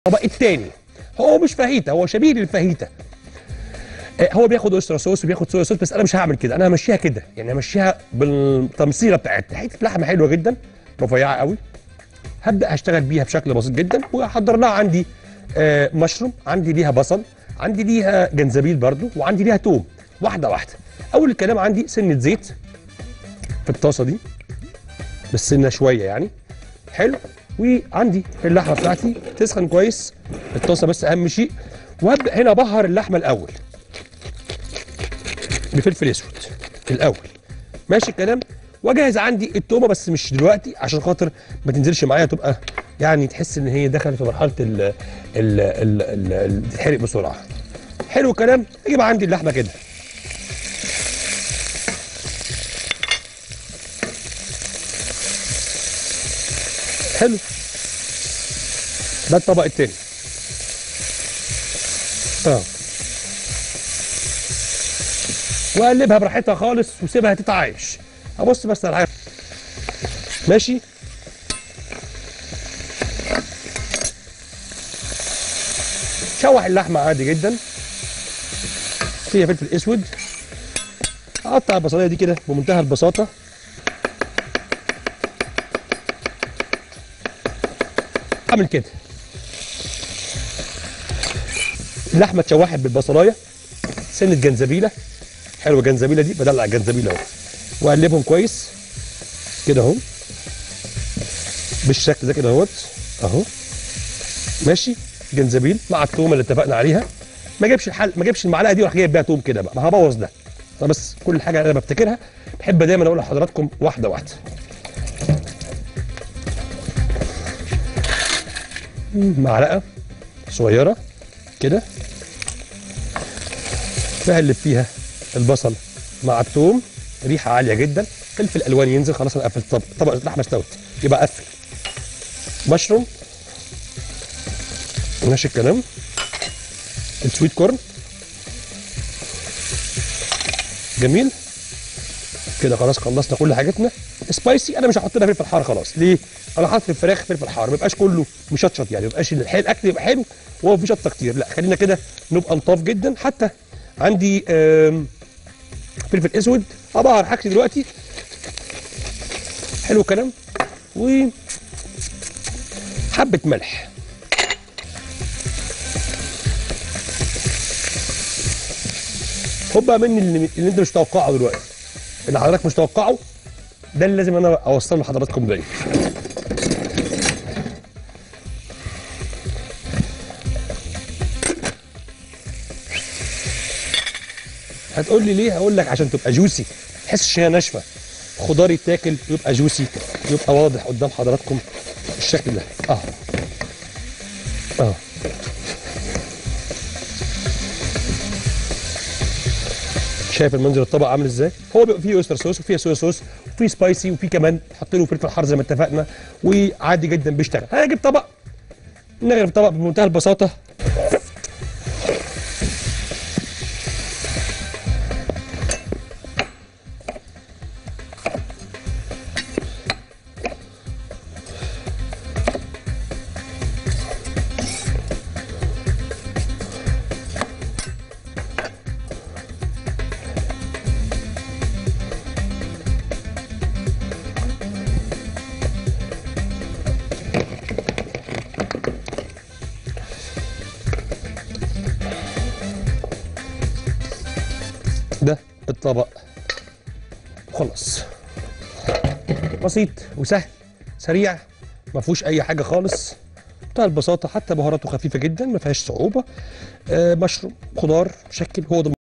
الطبق الثاني هو مش فاهيتا هو شبيه للفاهيتا آه، هو بياخد اوسترا صوص وبياخد صويا صوص بس انا مش هعمل كده انا همشيها كده يعني همشيها بالتمصيره بتاعتها حته لحمه حلوه جدا رفيعه قوي هبدا اشتغل بيها بشكل بسيط جدا وهحضر لها عندي آه مشروم عندي ليها بصل عندي ليها جنزبيل برضو وعندي ليها توم واحده واحده اول الكلام عندي سنه زيت في الطاسه دي بس سنه شويه يعني حلو وعندي اللحمه بتاعتي تسخن كويس الطاسه بس اهم شيء وهبدا هنا ابهر اللحمه الاول بفلفل اسود الاول ماشي الكلام واجهز عندي التومه بس مش دلوقتي عشان خاطر ما تنزلش معايا تبقى يعني تحس ان هي دخلت في مرحله ال ال ال ال- ال- تتحرق بسرعه حلو الكلام اجيب عندي اللحمه كده حلو ده الطبق التاني اه واقلبها براحتها خالص وسيبها تتعايش ابص بس على حاجه ماشي شوح اللحمه عادي جدا فيها فلفل اسود اقطع البصليه دي كده بمنتهى البساطه اعمل كده اللحمه اتشوحت بالبصلايه سنه جنزبيله حلوه الجنزبيله دي بدلع الجنزبيله اهو واقلبهم كويس كده اهو بالشكل ده كده اهوت اهو ماشي جنزبيل مع التومه اللي اتفقنا عليها ما جابش الحل ما جابش المعلقه دي وراح جايب بيها توم كده بقى ما هبوظ ده انا بس كل حاجه انا بفتكرها بحب دايما اقول لحضراتكم واحده واحده معلقه صغيره كده بقلب فيها البصل مع الثوم ريحه عاليه جدا فلفل الوان ينزل خلاص انا قفلت طبق طبق اللحمه استوت يبقى قفل مشروم ماشي الكلام السويت كورن جميل كده خلاص خلصنا كل حاجتنا سبايسي انا مش هحط لها فلفل حار خلاص ليه انا حاطط في الفراخ فلفل حار ما يبقاش كله مشطشط يعني ما يبقاش الحل- الاكل يبقى حلو وهو في شطه كتير لا خلينا كده نبقى نطاف جدا حتى عندي آم، فلفل اسود ابهر حاجتي دلوقتي حلو الكلام و حبه ملح خد بقى مني اللي, اللي انت مش متوقعه دلوقتي اللي حضرتك مش متوقعه ده اللي لازم انا اوصله لحضراتكم دايما هتقول لي ليه هقول لك عشان تبقى جوسي ما تحسش ان هي ناشفه خضار يتاكل يبقى جوسي يبقى واضح قدام حضراتكم الشكل ده اه اه شايف المنظر الطبق عامل ازاي هو بيبقى فيه اوستر صوص وفيه صويا صوص وفيه سبايسي وفيه كمان حط له فلفل حار زي ما اتفقنا وعادي جدا بيشتغل هنجيب طبق نغرف طبق بمنتهى البساطه ده الطبق خلاص بسيط وسهل سريع ما فيهوش اي حاجه خالص بتاع البساطه حتى بهاراته خفيفه جدا ما فيهاش صعوبه آه مشروم خضار مشكل هو ده